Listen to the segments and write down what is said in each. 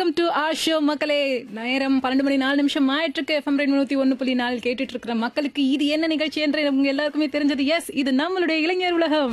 welcome to R show மக்களே நேரம் பன்னெண்டு மணி நாலு நிமிஷம் ஆயிட்டு இருக்கு எஃப்எம் ரெண்டு நூத்தி ஒன்னு புள்ளி நாலு கேட்டுட்டு இருக்கிற மக்களுக்கு இது என்ன நிகழ்ச்சி என்று உங்க எல்லாருக்குமே தெரிஞ்சது எஸ் இது நம்மளுடைய இளைஞர் உலகம்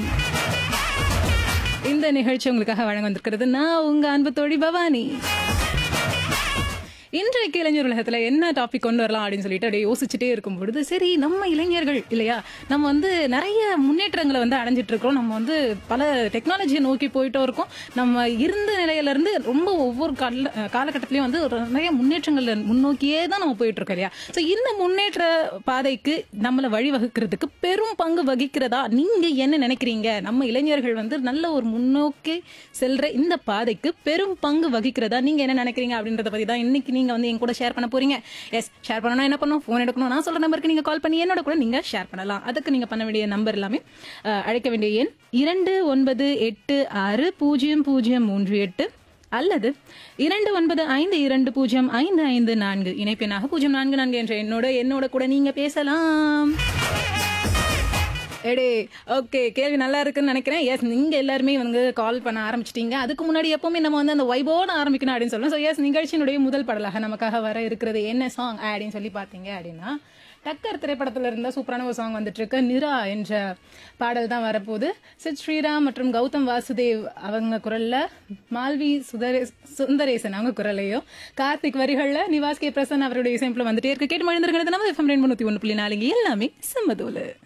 இந்த நிகழ்ச்சி உங்களுக்காக வழங்க வந்திருக்கிறது நான் உங்க அன்பு தோழி பவானி இன்றைக்கு இளைஞர் உலகத்துல என்ன டாபிக் கொண்டு வரலாம் அப்படின்னு சொல்லிட்டு அப்படியே யோசிச்சுட்டே இருக்கும் பொழுது சரி நம்ம இளைஞர்கள் இல்லையா நம்ம வந்து நிறைய முன்னேற்றங்களை வந்து அடைஞ்சிட்டு இருக்கோம் நம்ம வந்து பல டெக்னாலஜியை நோக்கி போயிட்டோம் இருக்கோம் நம்ம இருந்த நிலையில இருந்து ரொம்ப ஒவ்வொரு கால காலகட்டத்திலயும் வந்து ஒரு நிறைய முன்னேற்றங்கள் முன்னோக்கியே தான் நம்ம போயிட்டு இருக்கோம் இல்லையா ஸோ இந்த முன்னேற்ற பாதைக்கு நம்மளை வழிவகுக்கிறதுக்கு பெரும் பங்கு வகிக்கிறதா நீங்க என்ன நினைக்கிறீங்க நம்ம இளைஞர்கள் வந்து நல்ல ஒரு முன்னோக்கி செல்ற இந்த பாதைக்கு பெரும் பங்கு வகிக்கிறதா நீங்க என்ன நினைக்கிறீங்க அப்படின்றத பத்தி தான் இன்னைக்கு நீங்க வந்து என் கூட ஷேர் பண்ண போறீங்க எஸ் ஷேர் பண்ணணும் என்ன பண்ணணும் ஃபோன் எடுக்கணும் நான் சொல்ற நம்பருக்கு நீங்க கால் பண்ணி என்னோட கூட நீங்க ஷேர் பண்ணலாம் அதுக்கு நீங்க பண்ண வேண்டிய நம்பர் எல்லாமே அஹ், அழைக்க வேண்டிய எண் இரண்டு ஒன்பது எட்டு ஆறு பூஜ்ஜியம் பூஜ்ஜியம் மூன்று எட்டு அல்லது இரண்டு ஒன்பது ஐந்து இரண்டு பூஜ்ஜியம் ஐந்து ஐந்து நான்கு இணைப்பெண்ணாக பூஜ்ஜியம் நான்கு நான்கு என்ற என்னோட என்னோட கூட நீங்க பேசலாம் எடே ஓகே கேள்வி நல்லா இருக்குன்னு நினைக்கிறேன் எஸ் நீங்க எல்லாருமே வந்து கால் பண்ண ஆரம்பிச்சிட்டீங்க அதுக்கு முன்னாடி எப்பவுமே நம்ம வந்து அந்த வைபோட ஆரம்பிக்கணும் அப்படின்னு சொல்லலாம் ஸோ எஸ் நிகழ்ச்சியினுடைய முதல் பாடலாக நமக்காக வர இருக்கிறது என்ன சாங் அப்படின்னு சொல்லி பார்த்தீங்க அப்படின்னா டக்கர் திரைப்படத்துல இருந்த சூப்பரான ஒரு சாங் வந்துட்டு இருக்கு நிரா என்ற பாடல் தான் வரப்போகுது சித் ஸ்ரீராம் மற்றும் கௌதம் வாசுதேவ் அவங்க குரல்ல மால்வி சுதரே சுந்தரேசன் அவங்க குரலையும் கார்த்திக் வரிகள்ல நிவாஸ் கே பிரசன் அவருடைய இசைப்பில் வந்துட்டே இருக்கு கேட்டு மழுந்திருக்கிறது நம்ம எஃப்எம் ரெண்டு முந்நூற்றி ஒன்று புள்ளி நாலுங்க எல்லாமே செம்மதோலு